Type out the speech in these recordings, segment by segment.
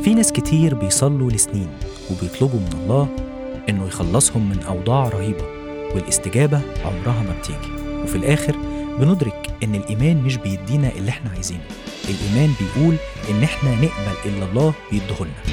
في ناس كتير بيصلوا لسنين وبيطلبوا من الله إنه يخلصهم من أوضاع رهيبة والاستجابة عمرها ما بتيجي وفي الآخر بندرك إن الإيمان مش بيدينا اللي إحنا عايزينه الإيمان بيقول إن إحنا نقبل اللي الله بيديهولنا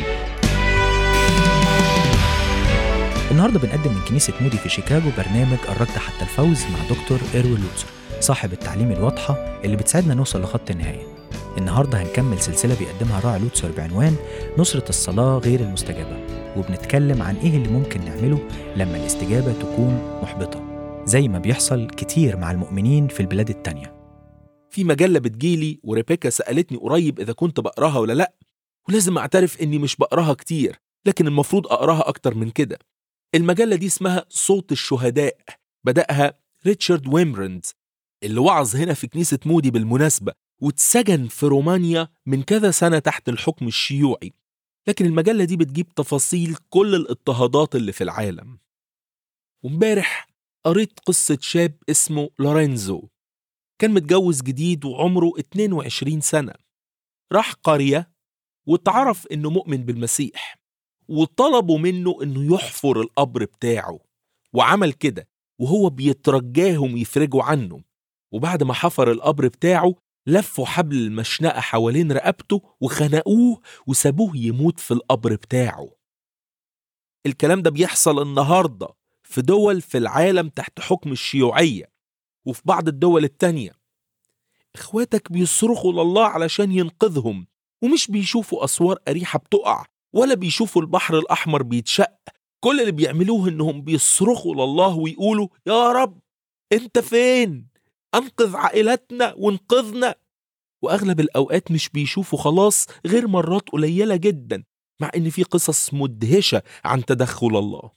النهارده بنقدم من كنيسة مودي في شيكاغو برنامج الركض حتى الفوز مع دكتور إيروين لوتسر صاحب التعليم الواضحة اللي بتساعدنا نوصل لخط النهاية النهارده هنكمل سلسلة بيقدمها راعي لوتسر بعنوان نصرة الصلاة غير المستجابة وبنتكلم عن إيه اللي ممكن نعمله لما الاستجابة تكون محبطة زي ما بيحصل كتير مع المؤمنين في البلاد التانية في مجلة بتجيلي وريبيكا سألتني قريب إذا كنت بقراها ولا لأ ولازم أعترف إني مش بقراها كتير لكن المفروض أقراها أكتر من كده المجلة دي اسمها صوت الشهداء بدأها ريتشارد ويمبرند اللي وعظ هنا في كنيسة مودي بالمناسبة واتسجن في رومانيا من كذا سنة تحت الحكم الشيوعي لكن المجلة دي بتجيب تفاصيل كل الاضطهادات اللي في العالم وامبارح قريت قصة شاب اسمه لورينزو كان متجوز جديد وعمره 22 سنة راح قرية واتعرف انه مؤمن بالمسيح وطلبوا منه انه يحفر القبر بتاعه وعمل كده وهو بيترجاهم يفرجوا عنه وبعد ما حفر القبر بتاعه لفوا حبل المشنقة حوالين رقبته وخنقوه وسابوه يموت في القبر بتاعه الكلام ده بيحصل النهاردة في دول في العالم تحت حكم الشيوعية وفي بعض الدول التانية اخواتك بيصرخوا لله علشان ينقذهم ومش بيشوفوا أسوار أريحة بتقع ولا بيشوفوا البحر الأحمر بيتشق كل اللي بيعملوه إنهم بيصرخوا لله ويقولوا يا رب أنت فين؟ أنقذ عائلتنا وانقذنا وأغلب الأوقات مش بيشوفوا خلاص غير مرات قليلة جدا مع إن في قصص مدهشة عن تدخل الله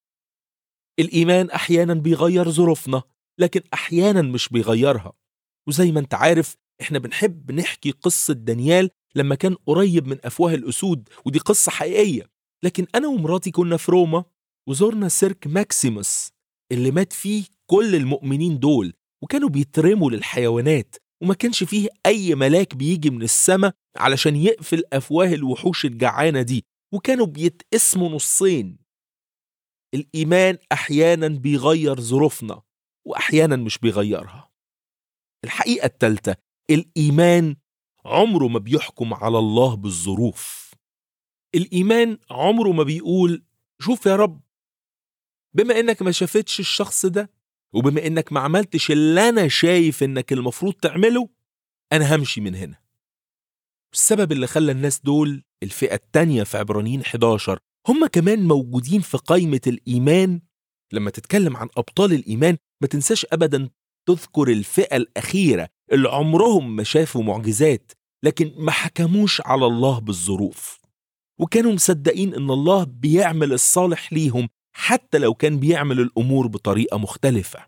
الإيمان أحيانا بيغير ظروفنا لكن أحيانا مش بيغيرها وزي ما أنت عارف إحنا بنحب نحكي قصة دانيال لما كان قريب من أفواه الأسود ودي قصة حقيقية لكن أنا ومراتي كنا في روما وزرنا سيرك ماكسيموس اللي مات فيه كل المؤمنين دول وكانوا بيترموا للحيوانات وما كانش فيه أي ملاك بيجي من السماء علشان يقفل أفواه الوحوش الجعانة دي وكانوا بيتقسموا نصين الإيمان أحيانا بيغير ظروفنا وأحيانا مش بيغيرها الحقيقة التالتة الإيمان عمره ما بيحكم على الله بالظروف الإيمان عمره ما بيقول شوف يا رب بما إنك ما شافتش الشخص ده وبما إنك ما عملتش اللي أنا شايف إنك المفروض تعمله أنا همشي من هنا السبب اللي خلى الناس دول الفئة التانية في عبرانيين 11 هم كمان موجودين في قائمة الإيمان لما تتكلم عن أبطال الإيمان ما تنساش أبدا تذكر الفئة الأخيرة اللي عمرهم ما شافوا معجزات لكن ما حكموش على الله بالظروف وكانوا مصدقين ان الله بيعمل الصالح ليهم حتى لو كان بيعمل الامور بطريقه مختلفه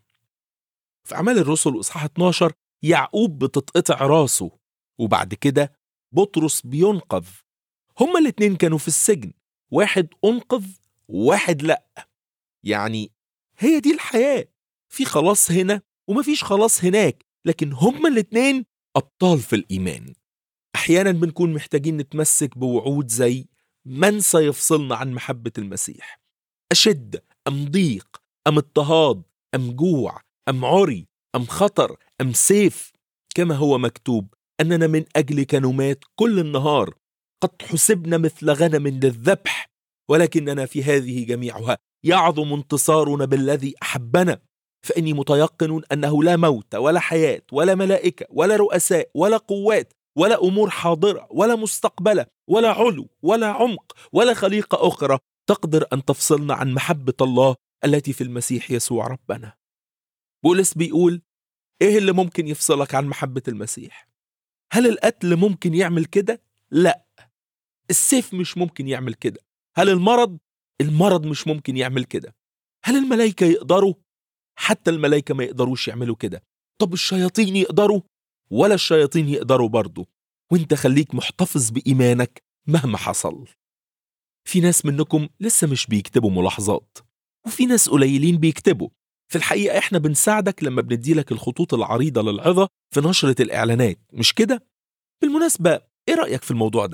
في اعمال الرسل اصحاح 12 يعقوب بتتقطع راسه وبعد كده بطرس بينقذ هما الاتنين كانوا في السجن واحد انقذ وواحد لا يعني هي دي الحياه في خلاص هنا ومفيش خلاص هناك لكن هما الاتنين ابطال في الايمان احيانا بنكون محتاجين نتمسك بوعود زي من سيفصلنا عن محبه المسيح اشد ام ضيق ام اضطهاد ام جوع ام عري ام خطر ام سيف كما هو مكتوب اننا من اجلك نمات كل النهار قد حسبنا مثل غنم للذبح ولكننا في هذه جميعها يعظم انتصارنا بالذي احبنا فاني متيقن انه لا موت ولا حياه ولا ملائكه ولا رؤساء ولا قوات ولا امور حاضره ولا مستقبله ولا علو ولا عمق ولا خليقه اخرى تقدر ان تفصلنا عن محبه الله التي في المسيح يسوع ربنا. بولس بيقول ايه اللي ممكن يفصلك عن محبه المسيح؟ هل القتل ممكن يعمل كده؟ لا. السيف مش ممكن يعمل كده. هل المرض؟ المرض مش ممكن يعمل كده. هل الملائكه يقدروا؟ حتى الملائكه ما يقدروش يعملوا كده. طب الشياطين يقدروا؟ ولا الشياطين يقدروا برضه وانت خليك محتفظ بإيمانك مهما حصل في ناس منكم لسه مش بيكتبوا ملاحظات وفي ناس قليلين بيكتبوا في الحقيقة احنا بنساعدك لما بنديلك الخطوط العريضة للعظة في نشرة الإعلانات مش كده؟ بالمناسبة ايه رأيك في الموضوع ده؟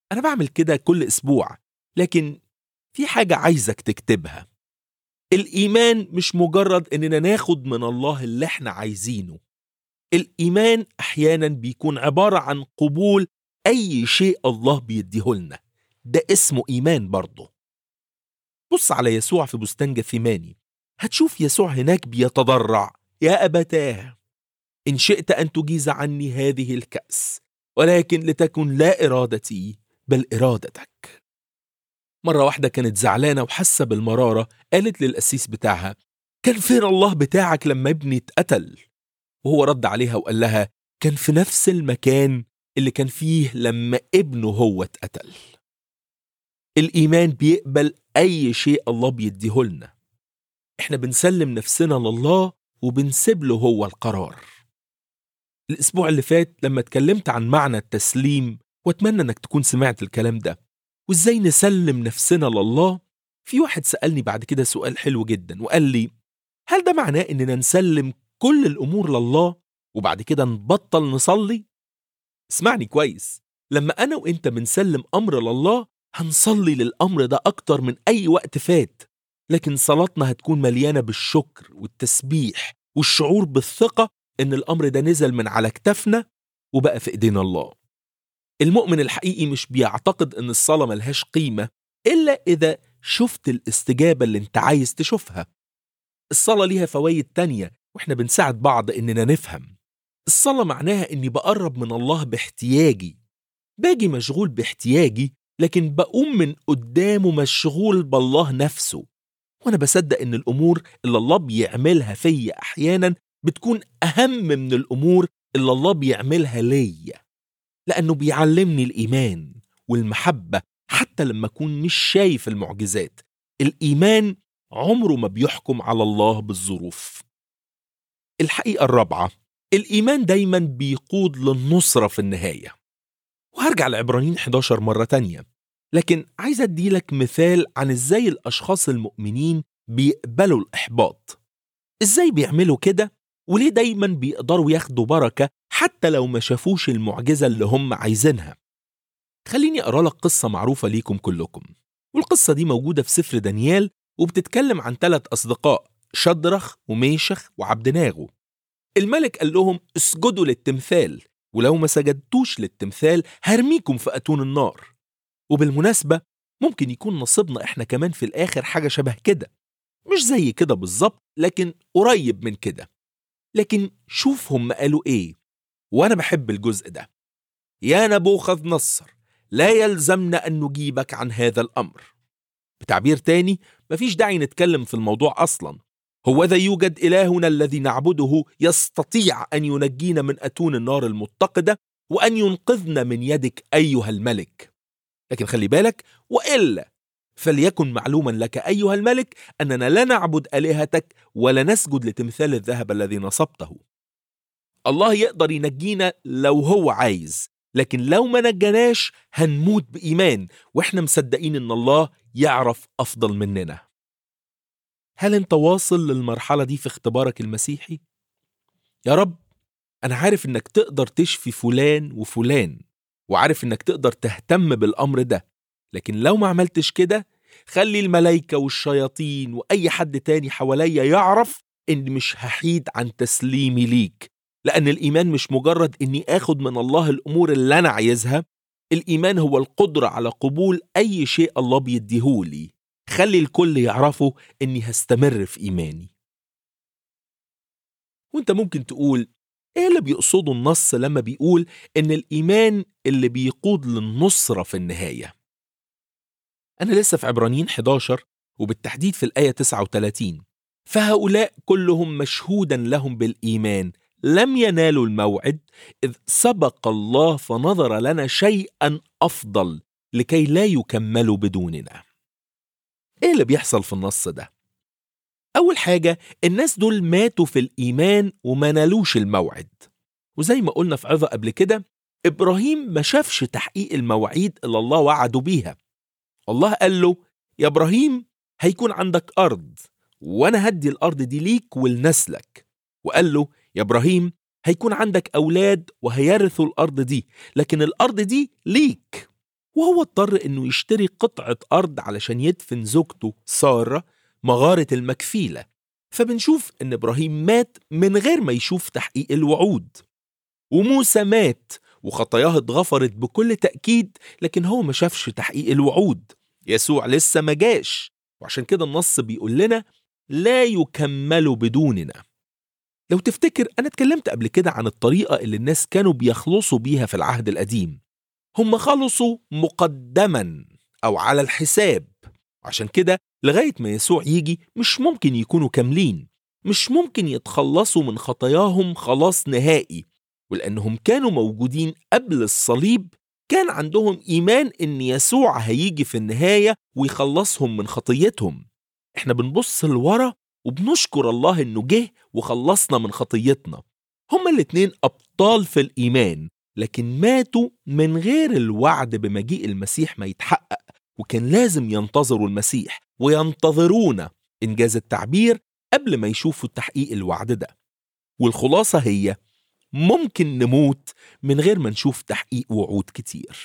أنا بعمل كده كل أسبوع لكن في حاجة عايزك تكتبها الإيمان مش مجرد إننا ناخد من الله اللي احنا عايزينه الإيمان أحيانا بيكون عبارة عن قبول أي شيء الله بيديهولنا ده اسمه إيمان برضه بص على يسوع في بستان جثيماني هتشوف يسوع هناك بيتضرع يا أبتاه إن شئت أن تجيز عني هذه الكأس ولكن لتكن لا إرادتي بل إرادتك مرة واحدة كانت زعلانة وحاسة بالمرارة قالت للقسيس بتاعها كان فين الله بتاعك لما ابني اتقتل وهو رد عليها وقال لها كان في نفس المكان اللي كان فيه لما ابنه هو اتقتل الإيمان بيقبل أي شيء الله بيديهولنا احنا بنسلم نفسنا لله وبنسيب له هو القرار الأسبوع اللي فات لما اتكلمت عن معنى التسليم واتمنى انك تكون سمعت الكلام ده وازاي نسلم نفسنا لله في واحد سألني بعد كده سؤال حلو جدا وقال لي هل ده معناه اننا نسلم كل الامور لله وبعد كده نبطل نصلي اسمعني كويس لما انا وانت بنسلم امر لله هنصلي للامر ده اكتر من اي وقت فات لكن صلاتنا هتكون مليانه بالشكر والتسبيح والشعور بالثقه ان الامر ده نزل من على كتافنا وبقى في ايدينا الله المؤمن الحقيقي مش بيعتقد ان الصلاه ملهاش قيمه الا اذا شفت الاستجابه اللي انت عايز تشوفها الصلاه ليها فوائد تانية واحنا بنساعد بعض اننا نفهم الصلاه معناها اني بقرب من الله باحتياجي باجي مشغول باحتياجي لكن بقوم من قدامه مشغول بالله نفسه وانا بصدق ان الامور اللي الله بيعملها فيا احيانا بتكون اهم من الامور اللي الله بيعملها ليا لانه بيعلمني الايمان والمحبه حتى لما اكون مش شايف المعجزات الايمان عمره ما بيحكم على الله بالظروف الحقيقه الرابعه الايمان دايما بيقود للنصره في النهايه وهرجع لعبرانيين 11 مره تانية لكن عايز اديلك مثال عن ازاي الاشخاص المؤمنين بيقبلوا الاحباط ازاي بيعملوا كده وليه دايما بيقدروا ياخدوا بركه حتى لو ما شافوش المعجزه اللي هم عايزينها خليني اقرا لك قصه معروفه ليكم كلكم والقصه دي موجوده في سفر دانيال وبتتكلم عن ثلاث اصدقاء شدرخ وميشخ وعبدناغو الملك قال لهم اسجدوا للتمثال ولو ما سجدتوش للتمثال هرميكم في اتون النار وبالمناسبه ممكن يكون نصيبنا احنا كمان في الاخر حاجه شبه كده مش زي كده بالظبط لكن قريب من كده لكن شوف هم قالوا ايه وانا بحب الجزء ده يا نبوخذ نصر لا يلزمنا ان نجيبك عن هذا الامر بتعبير تاني مفيش داعي نتكلم في الموضوع اصلا هو ذا يوجد الهنا الذي نعبده يستطيع ان ينجينا من اتون النار المتقده وان ينقذنا من يدك ايها الملك لكن خلي بالك والا فليكن معلوما لك ايها الملك اننا لا نعبد الهتك ولا نسجد لتمثال الذهب الذي نصبته الله يقدر ينجينا لو هو عايز لكن لو ما نجناش هنموت بايمان واحنا مصدقين ان الله يعرف افضل مننا هل انت واصل للمرحله دي في اختبارك المسيحي يا رب انا عارف انك تقدر تشفي فلان وفلان وعارف انك تقدر تهتم بالامر ده لكن لو ما عملتش كده خلي الملايكة والشياطين وأي حد تاني حواليا يعرف إن مش هحيد عن تسليمي ليك لأن الإيمان مش مجرد إني آخد من الله الأمور اللي أنا عايزها الإيمان هو القدرة على قبول أي شيء الله بيديهولي خلي الكل يعرفوا إني هستمر في إيماني وانت ممكن تقول ايه اللي بيقصده النص لما بيقول ان الايمان اللي بيقود للنصره في النهايه انا لسه في عبرانيين 11 وبالتحديد في الايه 39 فهؤلاء كلهم مشهودا لهم بالايمان لم ينالوا الموعد اذ سبق الله فنظر لنا شيئا افضل لكي لا يكملوا بدوننا ايه اللي بيحصل في النص ده أول حاجة الناس دول ماتوا في الإيمان وما نالوش الموعد وزي ما قلنا في عظة قبل كده إبراهيم ما شافش تحقيق المواعيد اللي الله وعده بيها الله قال له يا إبراهيم هيكون عندك أرض وأنا هدي الأرض دي ليك ولنسلك وقال له يا إبراهيم هيكون عندك أولاد وهيرثوا الأرض دي لكن الأرض دي ليك وهو اضطر إنه يشتري قطعة أرض علشان يدفن زوجته سارة مغارة المكفيلة فبنشوف إن إبراهيم مات من غير ما يشوف تحقيق الوعود وموسى مات وخطاياه اتغفرت بكل تأكيد لكن هو ما شافش تحقيق الوعود يسوع لسه ما جاش وعشان كده النص بيقول لنا لا يكمل بدوننا لو تفتكر أنا اتكلمت قبل كده عن الطريقة اللي الناس كانوا بيخلصوا بيها في العهد القديم هم خلصوا مقدما أو على الحساب عشان كده لغاية ما يسوع يجي مش ممكن يكونوا كاملين مش ممكن يتخلصوا من خطاياهم خلاص نهائي ولأنهم كانوا موجودين قبل الصليب كان عندهم إيمان إن يسوع هيجي في النهاية ويخلصهم من خطيتهم إحنا بنبص لورا وبنشكر الله إنه جه وخلصنا من خطيتنا هما الاتنين أبطال في الإيمان لكن ماتوا من غير الوعد بمجيء المسيح ما يتحقق وكان لازم ينتظروا المسيح وينتظرونا إنجاز التعبير قبل ما يشوفوا تحقيق الوعد ده والخلاصة هي ممكن نموت من غير ما نشوف تحقيق وعود كتير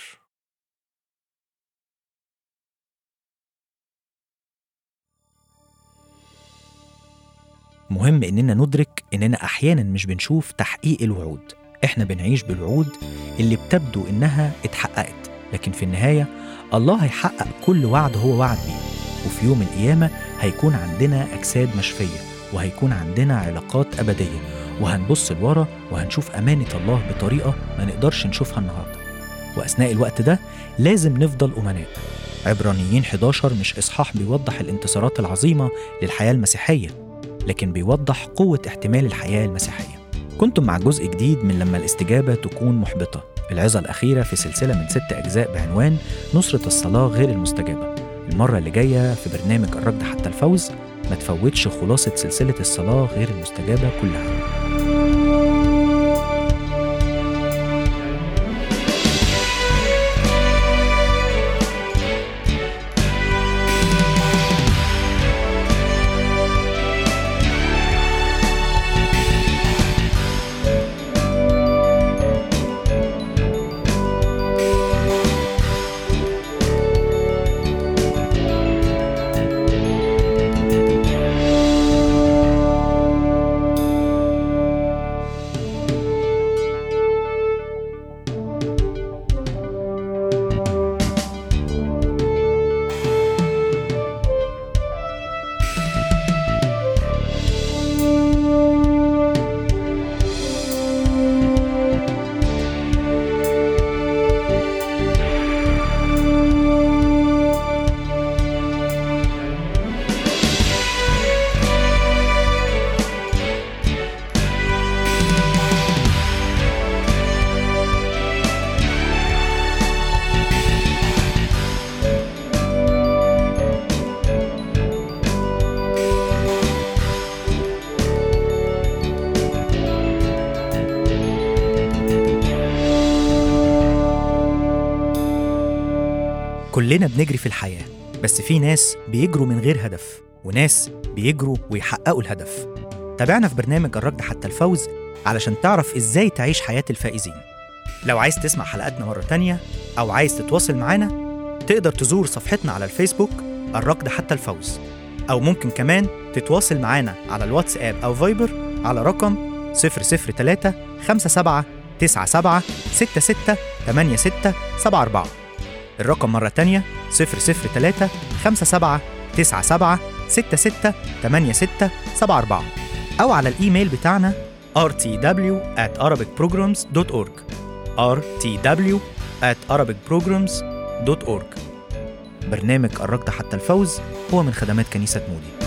مهم إننا ندرك إننا أحيانا مش بنشوف تحقيق الوعود إحنا بنعيش بالوعود اللي بتبدو إنها اتحققت لكن في النهاية الله هيحقق كل وعد هو وعد بيه وفي يوم القيامة هيكون عندنا أجساد مشفية وهيكون عندنا علاقات أبدية وهنبص لورا وهنشوف أمانة الله بطريقة ما نقدرش نشوفها النهاردة وأثناء الوقت ده لازم نفضل أمناء عبرانيين 11 مش إصحاح بيوضح الانتصارات العظيمة للحياة المسيحية لكن بيوضح قوة احتمال الحياة المسيحية كنتم مع جزء جديد من لما الاستجابة تكون محبطة العظة الأخيرة في سلسلة من ست أجزاء بعنوان نصرة الصلاة غير المستجابة المرة اللي جاية في برنامج الركض حتى الفوز ما تفوتش خلاصة سلسلة الصلاة غير المستجابة كلها كلنا بنجري في الحياة بس في ناس بيجروا من غير هدف وناس بيجروا ويحققوا الهدف تابعنا في برنامج الركض حتى الفوز علشان تعرف ازاي تعيش حياة الفائزين لو عايز تسمع حلقاتنا مرة تانية أو عايز تتواصل معانا تقدر تزور صفحتنا على الفيسبوك الركض حتى الفوز أو ممكن كمان تتواصل معانا على الواتساب أو فايبر على رقم 003 57 97 66 86 74 الرقم مرة تانية 003 57 97 66 86 74 أو على الإيميل بتاعنا rtw at arabicprograms.org rtw at arabicprograms.org برنامج الركض حتى الفوز هو من خدمات كنيسة مودي